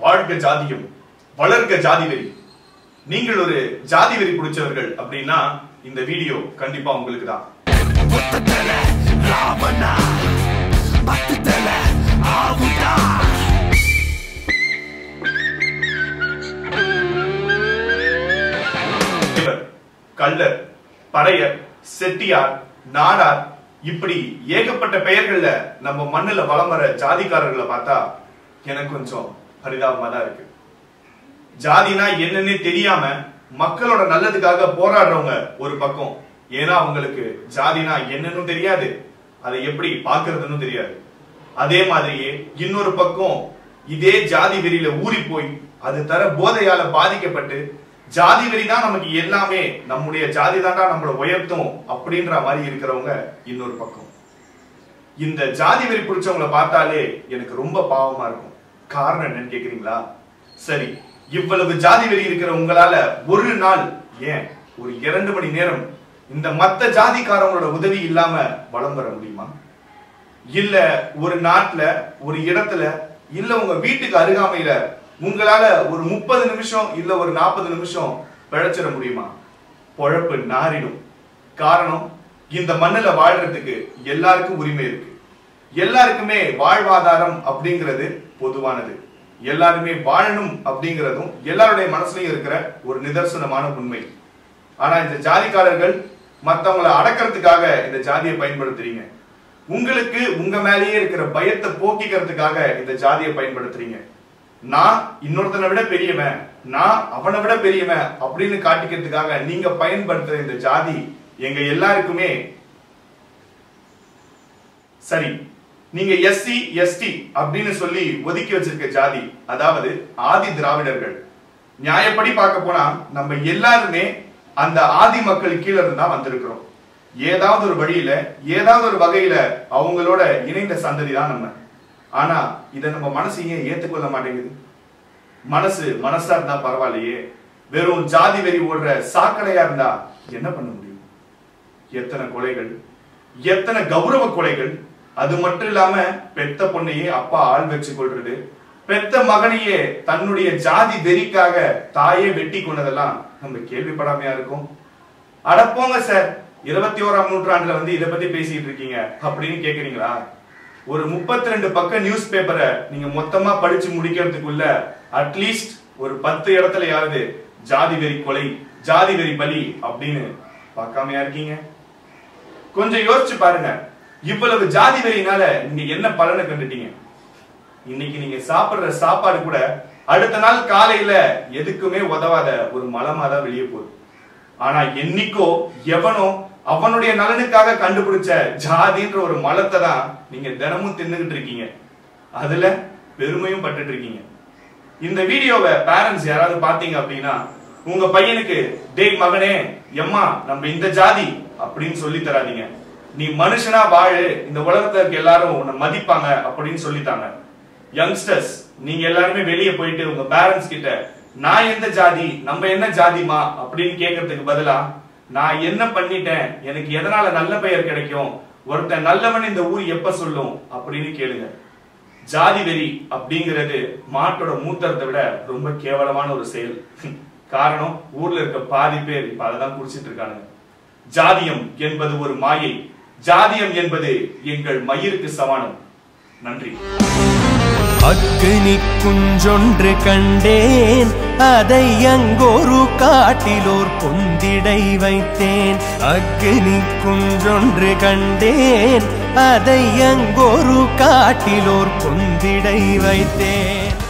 வாழ்க ஜாதியம் வளர்க ஜாதி வெறி நீங்கள் ஒரு ஜாதி வெறி பிடிச்சவர்கள் அப்படின்னா இந்த வீடியோ கண்டிப்பா உங்களுக்கு தான் இவர் கள்ளர் பறையர் செட்டியார் நாடார் இப்படி ஏகப்பட்ட பெயர்கள்ல நம்ம மண்ணுல வலம் வர ஜாதிக்காரர்களை பார்த்தா எனக்கு கொஞ்சம் பரிதாபமா தான் இருக்கு ஜாதினா என்னன்னே தெரியாம மக்களோட நல்லதுக்காக போராடுறவங்க ஒரு பக்கம் ஏன்னா அவங்களுக்கு ஜாதினா என்னன்னு தெரியாது அதை எப்படி பாக்குறதுன்னு தெரியாது அதே மாதிரியே இன்னொரு பக்கம் இதே ஜாதி வெறியில ஊறி போய் அது தர போதையால பாதிக்கப்பட்டு ஜாதி வெறி தான் நமக்கு எல்லாமே நம்முடைய ஜாதி தாண்டா நம்மள உயர்த்தும் அப்படின்ற மாதிரி இருக்கிறவங்க இன்னொரு பக்கம் இந்த ஜாதி வெறி பிடிச்சவங்கள பார்த்தாலே எனக்கு ரொம்ப பாவமா இருக்கும் காரணம் என்னன்னு கேக்குறீங்களா சரி இவ்வளவு ஜாதி வெறி இருக்கிற உங்களால ஒரு நாள் ஏன் ஒரு இரண்டு மணி நேரம் இந்த மத்த ஜாதிக்காரங்களோட உதவி இல்லாம வலம் வர முடியுமா இல்ல ஒரு நாட்டுல ஒரு இடத்துல இல்ல உங்க வீட்டுக்கு அருகாமையில உங்களால ஒரு முப்பது நிமிஷம் இல்ல ஒரு நாற்பது நிமிஷம் பிழைச்சிட முடியுமா பொழப்பு நாரிடும் காரணம் இந்த மண்ணுல வாழ்றதுக்கு எல்லாருக்கும் உரிமை இருக்கு எல்லாருக்குமே வாழ்வாதாரம் அப்படிங்கிறது பொதுவானது எல்லாருமே வாழணும் அப்படிங்கிறதும் எல்லாருடைய மனசுலயும் இருக்கிற ஒரு நிதர்சனமான உண்மை ஆனா இந்த ஜாதிக்காரர்கள் மத்தவங்களை அடக்கிறதுக்காக இந்த ஜாதியை பயன்படுத்துறீங்க உங்களுக்கு உங்க மேலேயே இருக்கிற பயத்தை போக்கிக்கிறதுக்காக இந்த ஜாதியை பயன்படுத்துறீங்க நான் இன்னொருத்தனை விட பெரியவன் நான் அவனை விட பெரியவன் அப்படின்னு காட்டிக்கிறதுக்காக நீங்க பயன்படுத்துற இந்த ஜாதி எங்க எல்லாருக்குமே சரி நீங்க எஸ்சி எஸ்டி அப்படின்னு சொல்லி ஒதுக்கி வச்சிருக்க ஜாதி அதாவது ஆதி திராவிடர்கள் நியாயப்படி பார்க்க போனா நம்ம எல்லாருமே அந்த ஆதி மக்கள் கீழ இருந்து தான் வந்திருக்கிறோம் ஏதாவது ஒரு வழியில ஏதாவது ஒரு வகையில அவங்களோட இணைந்த சந்ததி தான் நம்ம ஆனா இதை நம்ம மனசு ஏன் ஏத்துக்கொள்ள மாட்டேங்குது மனசு மனசா இருந்தா பரவாயில்லையே வெறும் ஜாதி வெறி ஓடுற சாக்கடையா இருந்தா என்ன பண்ண முடியும் எத்தனை கொலைகள் எத்தனை கௌரவ கொலைகள் அது மட்டும் இல்லாம பெத்த பொண்ணையே அப்பா ஆள் வச்சு கொள்றது பெத்த மகனையே தன்னுடைய ஜாதி வெறிக்காக தாயே வெட்டி கொண்டதெல்லாம் நம்ம கேள்விப்படாமையா இருக்கும் அட போங்க சார் இருபத்தி ஓராம் நூற்றாண்டுல வந்து இதை பத்தி பேசிட்டு இருக்கீங்க அப்படின்னு கேக்குறீங்களா ஒரு முப்பத்தி ரெண்டு பக்க நியூஸ் பேப்பரை நீங்க மொத்தமா படிச்சு முடிக்கிறதுக்குள்ள அட்லீஸ்ட் ஒரு பத்து இடத்துலயாவது ஜாதி வெறி கொலை ஜாதி வெறி பலி அப்படின்னு பார்க்காமையா இருக்கீங்க கொஞ்சம் யோசிச்சு பாருங்க இவ்வளவு ஜாதி வெறியினால நீங்க என்ன பலனை கண்டுட்டீங்க இன்னைக்கு நீங்க சாப்பிடுற சாப்பாடு கூட அடுத்த நாள் காலையில எதுக்குமே உதவாத ஒரு மலமா தான் வெளியே போகுது ஆனா என்னைக்கோ எவனோ அவனுடைய நலனுக்காக கண்டுபிடிச்ச ஜாதின்ற ஒரு மலத்தை தான் நீங்க தினமும் தின்னுகிட்டு இருக்கீங்க அதுல பெருமையும் பட்டுட்டு இருக்கீங்க இந்த வீடியோவை பேரண்ட்ஸ் யாராவது பாத்தீங்க அப்படின்னா உங்க பையனுக்கு டேய் மகனே எம்மா நம்ம இந்த ஜாதி அப்படின்னு சொல்லி தராதீங்க நீ மனுஷனா வாழு இந்த உலகத்துல இருக்க எல்லாரும் உன்னை மதிப்பாங்க அப்படின்னு சொல்லித்தாங்க யங்ஸ்டர்ஸ் நீங்க எல்லாருமே வெளியே போயிட்டு உங்க பேரண்ட்ஸ் கிட்ட நான் எந்த ஜாதி நம்ம என்ன ஜாதிமா அப்படின்னு கேட்கறதுக்கு பதிலா நான் என்ன பண்ணிட்டேன் எனக்கு எதனால நல்ல பெயர் கிடைக்கும் ஒருத்தன் நல்லவன் இந்த ஊர் எப்ப சொல்லும் அப்படின்னு கேளுங்க ஜாதி வெறி அப்படிங்கிறது மாட்டோட மூத்திரத்தை விட ரொம்ப கேவலமான ஒரு செயல் காரணம் ஊர்ல இருக்க பாதி பேர் இப்ப அததான் குடிச்சிட்டு இருக்கானுங்க ஜாதியம் என்பது ஒரு மாயை ஜாதியம் என்பது எங்கள் மயிருக்கு சமானம் நன்றி அக்னி குஞ்சொன்று கண்டேன் அதை அங்கொரு காட்டிலோர் பொந்திடை வைத்தேன் அக்னி குஞ்சொன்று கண்டேன் அதை அங்கொரு காட்டிலோர் பொந்திடை வைத்தேன்